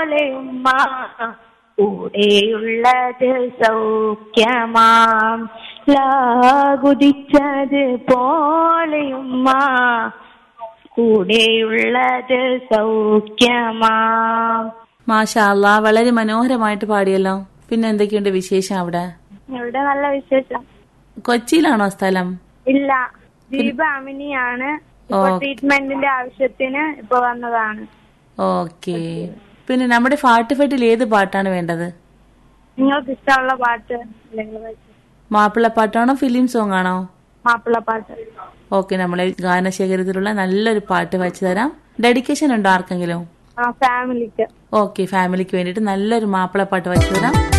പോലെ ഉമ്മ കൂടെയുള്ളത് സൗഖ്യമാം ലാകുതിച്ചത് പോലെയുമ്മ കൂടെയുള്ളത് സൗഖ്യമാം മാഷാ അല്ലാ വളരെ മനോഹരമായിട്ട് പാടിയല്ലോ പിന്നെ എന്തൊക്കെയുണ്ട് വിശേഷം അവിടെ ഇവിടെ നല്ല വിശേഷം കൊച്ചിയിലാണോ സ്ഥലം ഇല്ല ദീപ അമിനിയാണ് ഇപ്പൊ ഓ. ട്രീറ്റ്മെന്റിന്റെ ആവശ്യത്തിന് ഇപ്പൊ വന്നതാണ് ഓക്കെ പിന്നെ നമ്മുടെ ഫാട്ട് ഫെട്ടിൽ ഏത് പാട്ടാണ് വേണ്ടത് നിങ്ങൾക്ക് ഇഷ്ടമുള്ള പാട്ട് അല്ലെങ്കിൽ വെച്ച്. മാപ്പിളപ്പാട്ടാണോ ഫിലിം സോങ് ആണോ മാപ്പിള പാട്ട് ഓക്കെ നമ്മളെ ഗാനശേഖരത്തിലുള്ള നല്ലൊരു പാട്ട് വെച്ച് തരാം ഡെഡിക്കേഷൻ ഉണ്ടോ ആർക്കെങ്കിലും ആ ഫാമിലിക്ക് ഓക്കെ ഫാമിലിക്ക് വേണ്ടിയിട്ട് നല്ലൊരു മാപ്പിളപ്പാട്ട് വെച്ച് തരാം